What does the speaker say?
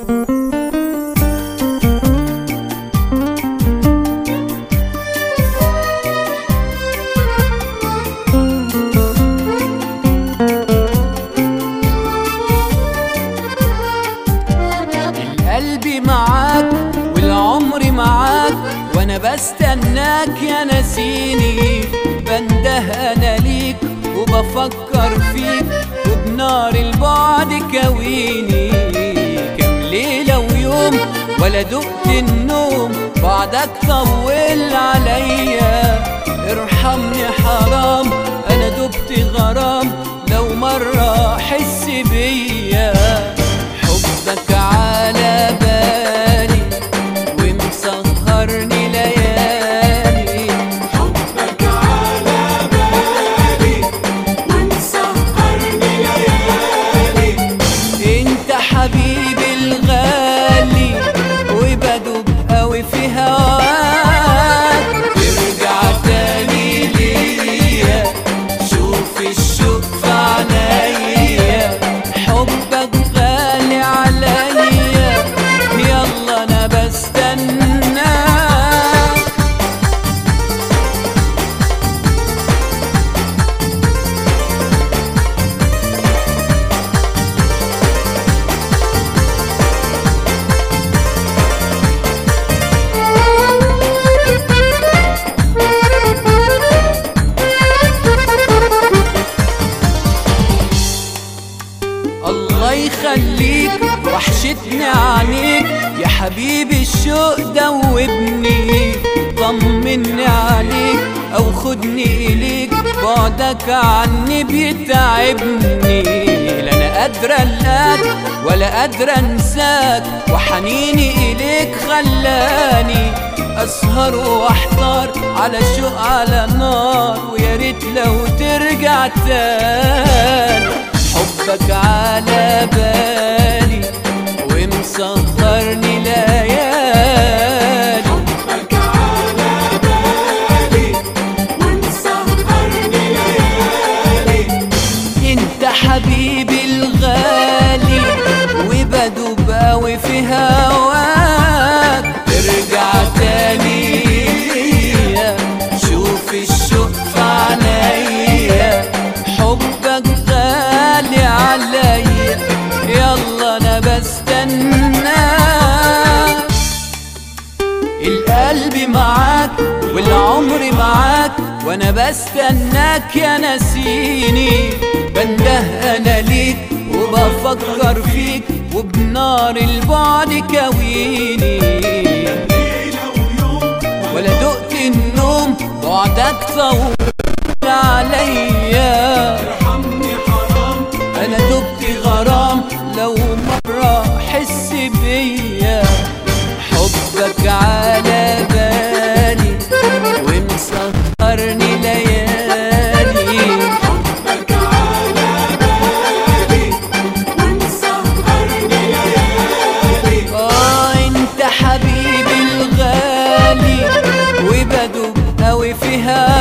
القلب معاك والعمر معاك وانا بستناك يا نسيني بنده انا ليك وبفكر فيك وبنار البعد كويني كم ليلة ويوم ولا دقت النوم بعدك طول عليا ارحمني حرام انا دبت غرام لو مرة حس بيا حبك على بالي ومسهرني ليالي حبك على بالي ومسهرني ليالي انت حبيبي الغالي وبدوب قوي في هواك ترجع تاني ليا شوف الشوق في عينيا حبك غالي عليا يلا انا بستناك الله يخليك وحشتني عنيك يا حبيبي الشوق دوبني طمني عليك او خدني اليك بعدك عني بيتعبني لا انا قادرة القاك ولا قادرة انساك وحنيني اليك خلاني اسهر واحتار على شوق على نار ويا ريت لو ترجع تاني حبك على بالي ومسهرني ليالي حبك على بالي ومسهرني ليالي انت حبيبي الغالي وبدوب قوي في هواك ترجع تاني ليا شوف الشوق في عينيا حبك غالي عليا يلا انا بستناك القلب معاك والعمر معاك وانا بستناك يا نسيني بنده انا ليك وبفكر فيك وبنار البعد كويني ليلة ويوم ولا دقت النوم بعدك طول عليا ارحمني حرام انا دبت غرام لو مرة حس بيا حبك على بالي ومسهرني ليالي حبك على بالي ومسهرني ليالي اه انت حبيبي الغالي وبدوب قوي في هواك